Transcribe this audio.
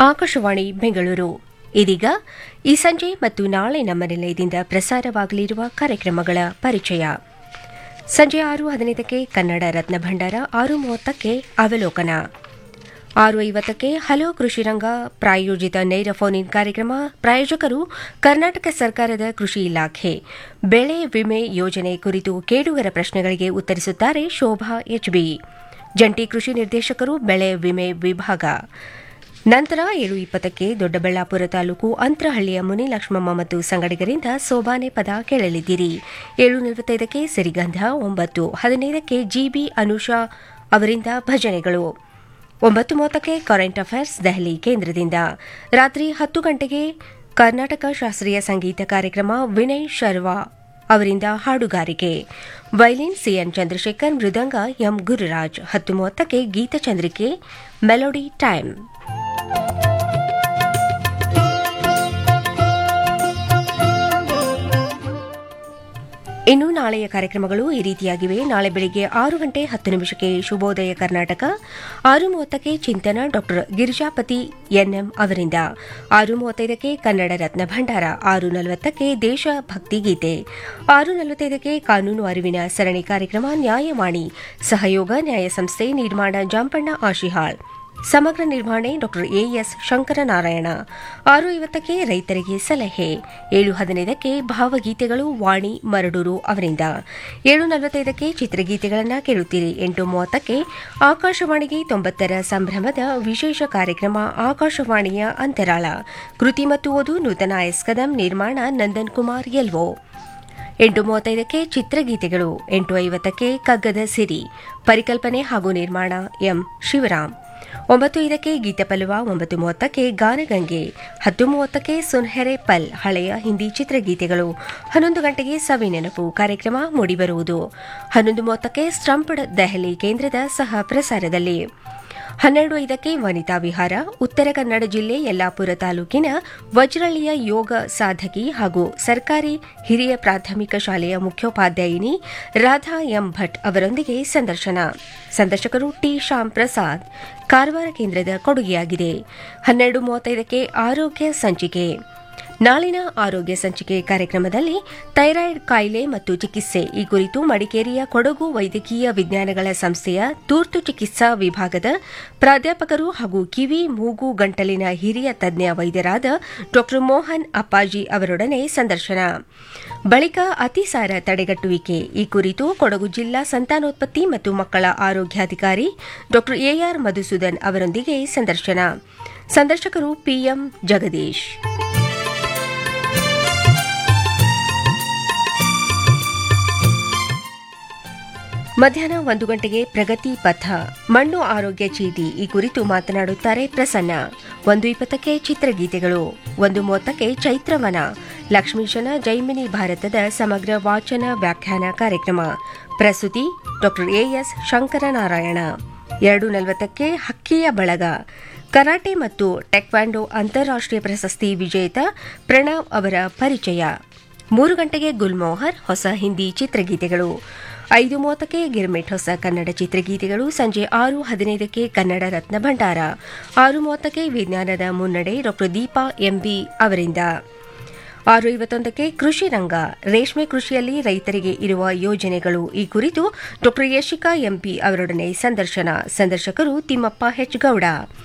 ಆಕಾಶವಾಣಿ ಬೆಂಗಳೂರು ಇದೀಗ ಈ ಸಂಜೆ ಮತ್ತು ನಾಳೆ ನಮ್ಮ ನಿಲಯದಿಂದ ಪ್ರಸಾರವಾಗಲಿರುವ ಕಾರ್ಯಕ್ರಮಗಳ ಪರಿಚಯ ಸಂಜೆ ಆರು ಹದಿನೈದಕ್ಕೆ ಕನ್ನಡ ರತ್ನ ಭಂಡಾರ ಆರು ಮೂವತ್ತಕ್ಕೆ ಅವಲೋಕನ ಆರು ಐವತ್ತಕ್ಕೆ ಹಲೋ ಕೃಷಿ ರಂಗ ಪ್ರಾಯೋಜಿತ ನೇರ ಫೋನ್ ಇನ್ ಕಾರ್ಯಕ್ರಮ ಪ್ರಾಯೋಜಕರು ಕರ್ನಾಟಕ ಸರ್ಕಾರದ ಕೃಷಿ ಇಲಾಖೆ ಬೆಳೆ ವಿಮೆ ಯೋಜನೆ ಕುರಿತು ಕೇಳುಗರ ಪ್ರಶ್ನೆಗಳಿಗೆ ಉತ್ತರಿಸುತ್ತಾರೆ ಶೋಭಾ ಎಚ್ಬಿ ಜಂಟಿ ಕೃಷಿ ನಿರ್ದೇಶಕರು ಬೆಳೆ ವಿಮೆ ವಿಭಾಗ ನಂತರ ಏಳು ಇಪ್ಪತ್ತಕ್ಕೆ ದೊಡ್ಡಬಳ್ಳಾಪುರ ತಾಲೂಕು ಅಂತರಹಳ್ಳಿಯ ಮುನಿ ಲಕ್ಷ್ಮಮ್ಮ ಮತ್ತು ಸಂಗಡಿಗರಿಂದ ಸೋಬಾನೆ ಪದ ಕೇಳಲಿದ್ದೀರಿ ಏಳು ನಲವತ್ತೈದಕ್ಕೆ ಸಿರಿಗಂಧ ಒಂಬತ್ತು ಹದಿನೈದಕ್ಕೆ ಜಿಬಿ ಅನುಷಾ ಅವರಿಂದ ಭಜನೆಗಳು ಒಂಬತ್ತು ಮೂವತ್ತಕ್ಕೆ ಕರೆಂಟ್ ಅಫೇರ್ಸ್ ದೆಹಲಿ ಕೇಂದ್ರದಿಂದ ರಾತ್ರಿ ಹತ್ತು ಗಂಟೆಗೆ ಕರ್ನಾಟಕ ಶಾಸ್ತ್ರೀಯ ಸಂಗೀತ ಕಾರ್ಯಕ್ರಮ ವಿನಯ್ ಶರ್ವಾ ಅವರಿಂದ ಹಾಡುಗಾರಿಕೆ ವೈಲಿನ್ ಸಿಎನ್ ಚಂದ್ರಶೇಖರ್ ಮೃದಂಗ ಎಂ ಗುರುರಾಜ್ ಹತ್ತು ಮೂವತ್ತಕ್ಕೆ ಗೀತಚಂದ್ರಿಕೆ ಮೆಲೋಡಿ ಟೈಮ್ ಇನ್ನು ನಾಳೆಯ ಕಾರ್ಯಕ್ರಮಗಳು ಈ ರೀತಿಯಾಗಿವೆ ನಾಳೆ ಬೆಳಿಗ್ಗೆ ಆರು ಗಂಟೆ ಹತ್ತು ನಿಮಿಷಕ್ಕೆ ಶುಭೋದಯ ಕರ್ನಾಟಕ ಆರು ಮೂವತ್ತಕ್ಕೆ ಚಿಂತನ ಡಾ ಗಿರಿಜಾಪತಿ ಎನ್ಎಂ ಅವರಿಂದ ಆರು ಮೂವತ್ತೈದಕ್ಕೆ ಕನ್ನಡ ರತ್ನ ಭಂಡಾರ ಆರು ನಲವತ್ತಕ್ಕೆ ದೇಶ ಭಕ್ತಿ ಗೀತೆ ಆರು ನಲವತ್ತೈದಕ್ಕೆ ಕಾನೂನು ಅರಿವಿನ ಸರಣಿ ಕಾರ್ಯಕ್ರಮ ನ್ಯಾಯವಾಣಿ ಸಹಯೋಗ ನ್ಯಾಯ ಸಂಸ್ಥೆ ನಿರ್ಮಾಣ ಜಾಂಪಣ್ಣ ಆಶಿಹಾಳ್ ಸಮಗ್ರ ನಿರ್ವಹಣೆ ಡಾ ಎಎಸ್ ಶಂಕರನಾರಾಯಣ ಆರು ಐವತ್ತಕ್ಕೆ ರೈತರಿಗೆ ಸಲಹೆ ಏಳು ಹದಿನೈದಕ್ಕೆ ಭಾವಗೀತೆಗಳು ವಾಣಿ ಮರಡೂರು ಅವರಿಂದ ಏಳು ನಲವತ್ತೈದಕ್ಕೆ ಚಿತ್ರಗೀತೆಗಳನ್ನು ಕೇಳುತ್ತೀರಿ ಎಂಟು ಮೂವತ್ತಕ್ಕೆ ಆಕಾಶವಾಣಿಗೆ ತೊಂಬತ್ತರ ಸಂಭ್ರಮದ ವಿಶೇಷ ಕಾರ್ಯಕ್ರಮ ಆಕಾಶವಾಣಿಯ ಅಂತರಾಳ ಕೃತಿ ಮತ್ತು ಓದು ನೂತನ ಎಸ್ ಕದಂ ನಿರ್ಮಾಣ ನಂದನ್ ಕುಮಾರ್ ಎಲ್ವೋ ಎಂಟು ಮೂವತ್ತೈದಕ್ಕೆ ಚಿತ್ರಗೀತೆಗಳು ಎಂಟು ಐವತ್ತಕ್ಕೆ ಕಗ್ಗದ ಸಿರಿ ಪರಿಕಲ್ಪನೆ ಹಾಗೂ ನಿರ್ಮಾಣ ಎಂ ಶಿವರಾಮ್ ಒಂಬತ್ತು ಐದಕ್ಕೆ ಗೀತಪಲ್ವ ಒಂಬತ್ತು ಮೂವತ್ತಕ್ಕೆ ಗಾನಗಂಗೆ ಹತ್ತು ಮೂವತ್ತಕ್ಕೆ ಸುನ್ಹೆರೆ ಪಲ್ ಹಳೆಯ ಹಿಂದಿ ಚಿತ್ರಗೀತೆಗಳು ಹನ್ನೊಂದು ಗಂಟೆಗೆ ಸವಿ ನೆನಪು ಕಾರ್ಯಕ್ರಮ ಮೂಡಿಬರುವುದು ಹನ್ನೊಂದು ಮೂವತ್ತಕ್ಕೆ ಸ್ಟಂಪ್ಡ್ ದೆಹಲಿ ಕೇಂದ್ರದ ಸಹ ಪ್ರಸಾರದಲ್ಲಿ ಹನ್ನೆರಡು ಐದಕ್ಕೆ ವನಿತಾ ವಿಹಾರ ಉತ್ತರ ಕನ್ನಡ ಜಿಲ್ಲೆ ಯಲ್ಲಾಪುರ ತಾಲೂಕಿನ ವಜ್ರಳ್ಳಿಯ ಯೋಗ ಸಾಧಕಿ ಹಾಗೂ ಸರ್ಕಾರಿ ಹಿರಿಯ ಪ್ರಾಥಮಿಕ ಶಾಲೆಯ ಮುಖ್ಯೋಪಾಧ್ಯಾಯಿನಿ ರಾಧಾ ಎಂ ಭಟ್ ಅವರೊಂದಿಗೆ ಸಂದರ್ಶನ ಸಂದರ್ಶಕರು ಟಿ ಶ್ಯಾಮ್ ಪ್ರಸಾದ್ ಕಾರವಾರ ಕೇಂದ್ರದ ಕೊಡುಗೆಯಾಗಿದೆ ಹನ್ನೆರಡು ಮೂವತ್ತೈದಕ್ಕೆ ಆರೋಗ್ಯ ಸಂಚಿಕೆ ನಾಳಿನ ಆರೋಗ್ಯ ಸಂಚಿಕೆ ಕಾರ್ಯಕ್ರಮದಲ್ಲಿ ಥೈರಾಯ್ಡ್ ಕಾಯಿಲೆ ಮತ್ತು ಚಿಕಿತ್ಸೆ ಈ ಕುರಿತು ಮಡಿಕೇರಿಯ ಕೊಡಗು ವೈದ್ಯಕೀಯ ವಿಜ್ಞಾನಗಳ ಸಂಸ್ಥೆಯ ತುರ್ತು ಚಿಕಿತ್ಸಾ ವಿಭಾಗದ ಪ್ರಾಧ್ಯಾಪಕರು ಹಾಗೂ ಕಿವಿ ಮೂಗು ಗಂಟಲಿನ ಹಿರಿಯ ತಜ್ಞ ವೈದ್ಯರಾದ ಡಾ ಮೋಹನ್ ಅಪ್ಪಾಜಿ ಅವರೊಡನೆ ಸಂದರ್ಶನ ಬಳಿಕ ಅತಿಸಾರ ತಡೆಗಟ್ಟುವಿಕೆ ಈ ಕುರಿತು ಕೊಡಗು ಜಿಲ್ಲಾ ಸಂತಾನೋತ್ಪತ್ತಿ ಮತ್ತು ಮಕ್ಕಳ ಆರೋಗ್ಯಾಧಿಕಾರಿ ಡಾ ಎಆರ್ ಮಧುಸೂದನ್ ಅವರೊಂದಿಗೆ ಸಂದರ್ಶನ ಸಂದರ್ಶಕರು ಪಿಎಂ ಜಗದೀಶ್ ಮಧ್ಯಾಹ್ನ ಒಂದು ಗಂಟೆಗೆ ಪ್ರಗತಿ ಪಥ ಮಣ್ಣು ಆರೋಗ್ಯ ಚೀಟಿ ಈ ಕುರಿತು ಮಾತನಾಡುತ್ತಾರೆ ಪ್ರಸನ್ನ ಒಂದು ಇಪ್ಪತ್ತಕ್ಕೆ ಚಿತ್ರಗೀತೆಗಳು ಒಂದು ಮೂವತ್ತಕ್ಕೆ ಚೈತ್ರವನ ಲಕ್ಷ್ಮೀಶನ ಜೈಮಿನಿ ಭಾರತದ ಸಮಗ್ರ ವಾಚನ ವ್ಯಾಖ್ಯಾನ ಕಾರ್ಯಕ್ರಮ ಪ್ರಸ್ತುತಿ ಡಾ ಎಎಸ್ ಶಂಕರನಾರಾಯಣ ಎರಡು ನಲವತ್ತಕ್ಕೆ ಹಕ್ಕಿಯ ಬಳಗ ಕರಾಟೆ ಮತ್ತು ಟೆಕ್ವಾಂಡೋ ಅಂತಾರಾಷ್ಟೀಯ ಪ್ರಶಸ್ತಿ ವಿಜೇತ ಪ್ರಣವ್ ಅವರ ಪರಿಚಯ ಮೂರು ಗಂಟೆಗೆ ಗುಲ್ಮೋಹರ್ ಹೊಸ ಹಿಂದಿ ಚಿತ್ರಗೀತೆಗಳು ಐದು ಮೂವತ್ತಕ್ಕೆ ಗಿರ್ಮಿಟ್ ಹೊಸ ಕನ್ನಡ ಚಿತ್ರಗೀತೆಗಳು ಸಂಜೆ ಆರು ಹದಿನೈದಕ್ಕೆ ಕನ್ನಡ ರತ್ನ ಭಂಡಾರ ಆರು ಮೂವತ್ತಕ್ಕೆ ವಿಜ್ಞಾನದ ಮುನ್ನಡೆ ಡಾ ದೀಪಾ ಎಂಬಿ ಅವರಿಂದ ಆರು ಐವತ್ತೊಂದಕ್ಕೆ ಕೃಷಿ ರಂಗ ರೇಷ್ಮೆ ಕೃಷಿಯಲ್ಲಿ ರೈತರಿಗೆ ಇರುವ ಯೋಜನೆಗಳು ಈ ಕುರಿತು ಡಾ ಯಶಿಕಾ ಎಂಪಿ ಅವರೊಡನೆ ಸಂದರ್ಶನ ಸಂದರ್ಶಕರು ತಿಮ್ಮಪ್ಪ ಹೆಚ್ಗೌಡ